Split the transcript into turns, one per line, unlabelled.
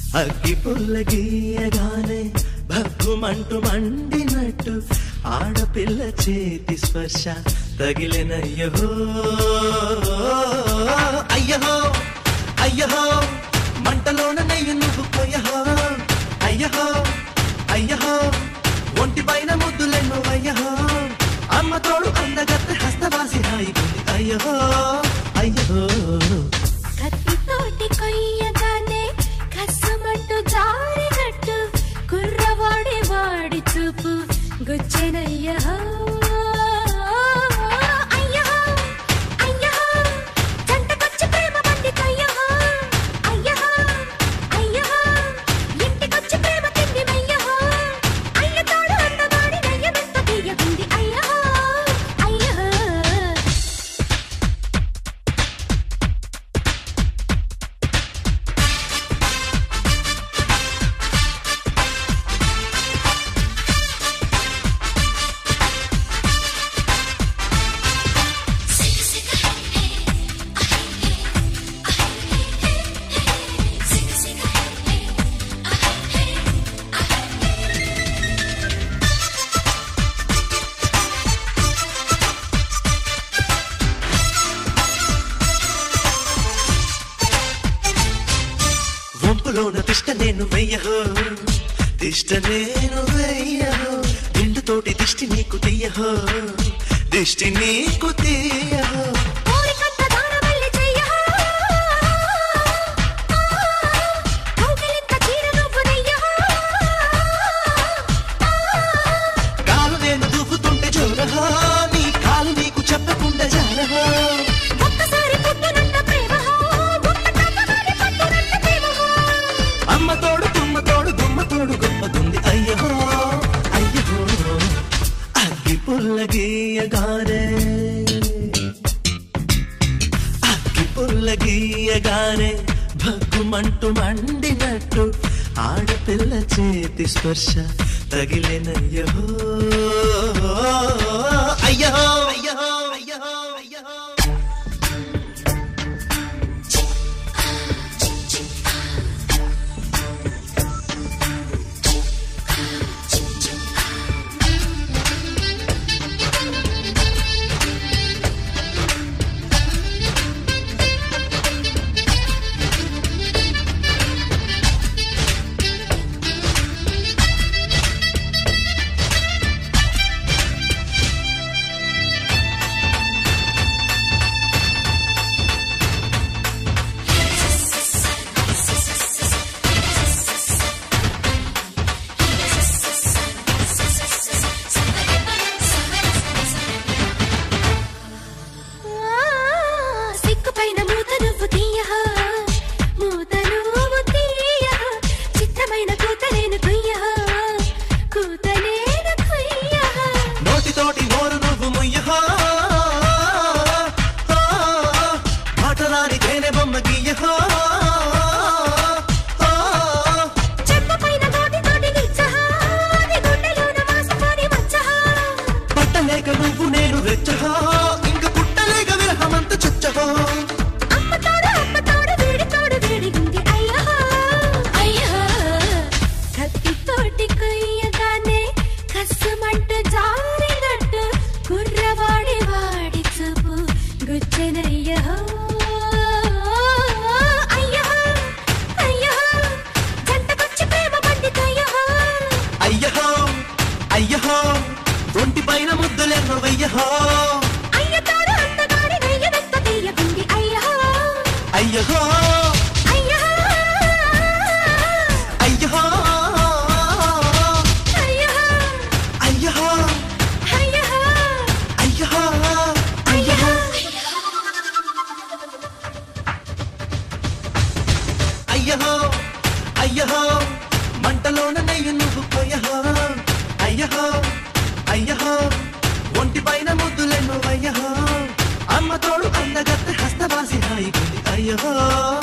అగ్గి పుల్ల గీయగానే భగ్గుమంటూ మండినట్టు ఆడపిల్ల చేతి స్పర్శ తగిలినయ్యో అయ్యహో అయ్యహో మంటలోన నెయ్యి నువ్వు పోయహో అయ్యహో అయ్యహో ఒంటి పైన ముద్దులెన్ను అయ్యహో అమ్మ తోడు అందగత్తె హస్తవాసి హాయిగుంది అయ్యహో అయ్యహో
కత్తితోటి కొయ్యగానే కసమంటూ జారినట్టు కుర్రవాడి వాడి చూపు గుచ్చెనయ్యో అయ్యో అయ్యో జంటకొచ్చి ప్రేమ పండితయ్యో అయ్యో అయ్యో ఇంటికొచ్చి ప్రేమ తిండి మయ్యో అయ్య తోడు అందగాడి నయ్యమెంత తీయగుంది అయ్యో అయ్యో
వంపులోన తిష్ట నేను వెయ్యహో తిష్ట నేను వెయ్యహో ఎండుతోటి దిష్టి నీకు తీయహో దిష్టి నీకు తీయహో
కోరికంత దానవల్లి చెయ్యా కౌగిలింత చీర నువ్వు నెయ్యా
కాలు నేను దూకుతుంటే జోరహో నీ కాలు నీకు చెప్పకుండా జారహో
ఒక్కసారి పుట్టినంత ప్రేమ గుట్ట కథగాని పట్టునంత ప్రేమ
అమ్మ తోడు తుమ్మ తోడు గుమ్మ తోడు గొప్పతుంది అయ్యహో అయ్యహో అగ్గి పుల్ల గీయగానే అగ్గి పుల్ల గీయగానే భగ్గుమంటూ మండినట్టు ఆడపిల్ల చేతి స్పర్శ తగిలినయ్యో అయ్యహో అయ్యహో అయ్యహో అయ్యహో
సిక్కుపైన మూత నువ్వు తీయహ మూత నువ్వు తీయహ చిత్రమైన కూత నేను కుయ్యహ కూత నేను కుయ్యహ
నోటితోటి నోరు నువ్వు ముయ్యహో మాటరాని తేనె బొమ్మ గీయహో
చెంపపైన నోటితోటి గిచ్చహ నీ గుండెలోన మాసుకొని వచ్చహ
పట్టలేక నువ్వు నేను రెచ్చహో ఇంక పుట్టలేక విరహమంత చచ్చహో
అమ్మ తోడు అమ్మ తోడు వీడి తోడు వీడిగుంది అయ్యో అయ్యో కత్తితోటి కొయ్యగానే కస్సుమంటూ జారినట్టు కుర్రవాడి వాడి చూపు గుచ్చెనయ్యో అయ్యో అయ్యో జంటకొచ్చి ప్రేమ పండితయ్యో
అయ్యహో అయ్యహో ఒంటి పైన ముద్దులెన్నో వెయ్యహో
అయ్య తోడు అందగాడి నెయ్యమెంత తీయగుంది అయ్యో
అయ్యహో
అయ్యో
అయ్యహో
అయ్యో
అయ్యహో
అయ్యో
అయ్యహో
అయ్యో
అయ్యహో అయ్యహో మంటలోన నెయ్యి నువ్వు పోయహో అయ్యహో అయ్యహో ఒంటి పైన ముద్దులెన్ను అయ్యహో అమ్మ తోడు అందగత్తె హస్తవాసి హాయిగుంది అయ్యహో